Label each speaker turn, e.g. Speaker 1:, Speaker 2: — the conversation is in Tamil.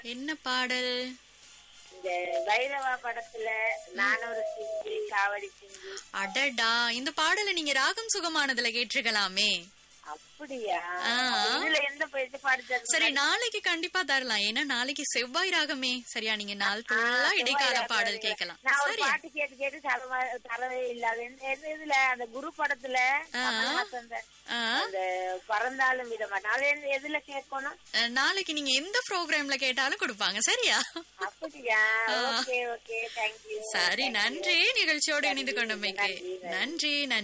Speaker 1: என்ன பாடல்
Speaker 2: இந்த பைரவா படத்துல நான் ஒரு சிங்கி காவடி சிங்கி
Speaker 1: அடடா இந்த பாடலை நீங்க ராகம் சுகமானதுல கேட்டிருக்கலாமே
Speaker 2: அப்படியா
Speaker 1: ஆ.
Speaker 2: இதுல எந்த பயிற்சி பாடுறது
Speaker 1: சரி நாளைக்கு கண்டிப்பா தரலாம் ஏன்னா நாளைக்கு செவ்வாய் ராகமே சரியா நீங்க நாள் ஃபுல்லா இடைக்கால பாடல் கேட்கலாம்
Speaker 2: நான் ஒரு
Speaker 1: சரியா
Speaker 2: பாட்டு கேட்டு கேட்டு தரவ- தரவே இல்லாத எந்த எந்த இதுல அந்த குரு படத்துல கமல்ஹாசன் அந்த-
Speaker 1: ஆ,
Speaker 2: அந்த பறந்தாலும் விட மாட்டேன் அது எந்த- எதுல கேட்கணும்
Speaker 1: அஹ், நாளைக்கு நீங்க எந்த ப்ரோக்ராம்ல கேட்டாலும் கொடுப்பாங்க சரியா
Speaker 2: அப்படியா ஓகே ஓகே தேங்க்யூ
Speaker 1: சரி நன்றி நிகழ்ச்சியோடு இணைந்து கொண்டமைக்கு
Speaker 2: நன்றி, நன்றி.
Speaker 1: நன்றி நன்றி